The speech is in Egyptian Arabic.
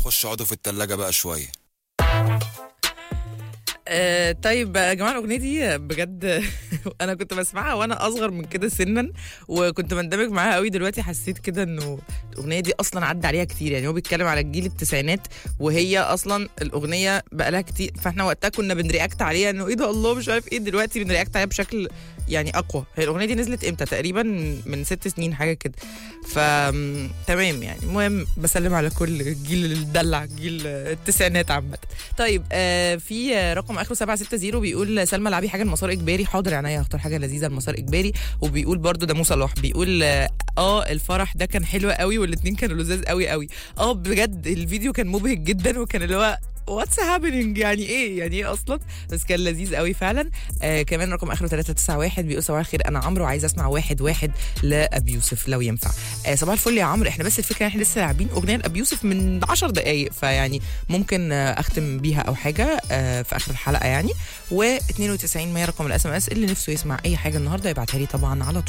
خش اقعدوا في التلاجة بقى شوية آه طيب يا جماعه الاغنيه دي بجد انا كنت بسمعها وانا اصغر من كده سنا وكنت بندمج معاها قوي دلوقتي حسيت كده انه الاغنيه دي اصلا عدى عليها كتير يعني هو بيتكلم على الجيل التسعينات وهي اصلا الاغنيه بقى لها كتير فاحنا وقتها كنا بنرياكت عليها انه ايه ده الله مش عارف ايه دلوقتي بنرياكت عليها بشكل يعني اقوى هي الاغنيه دي نزلت امتى تقريبا من ست سنين حاجه كده ف تمام يعني المهم بسلم على كل الجيل الدلع جيل التسعينات عامه طيب آه في آه، رقم اخره 760 بيقول سلمى لعبي حاجه المسار اجباري حاضر عينيا هختار حاجه لذيذه المسار اجباري وبيقول برضو ده مو صلاح بيقول اه آه، الفرح ده كان حلو قوي والاثنين كانوا لذاذ قوي قوي اه بجد الفيديو كان مبهج جدا وكان اللي هو واتس هابينج يعني ايه يعني ايه اصلا بس كان لذيذ قوي فعلا آه كمان رقم اخره 391 بيقول صباح الخير انا عمرو عايز اسمع واحد واحد لابي يوسف لو ينفع آه صباح الفل يا عمرو احنا بس الفكره ان احنا لسه لاعبين اغنيه لابي يوسف من 10 دقائق فيعني ممكن آه اختم بيها او حاجه آه في اخر الحلقه يعني و92 100 رقم الاس ام اس اللي نفسه يسمع اي حاجه النهارده يبعتها لي طبعا على طول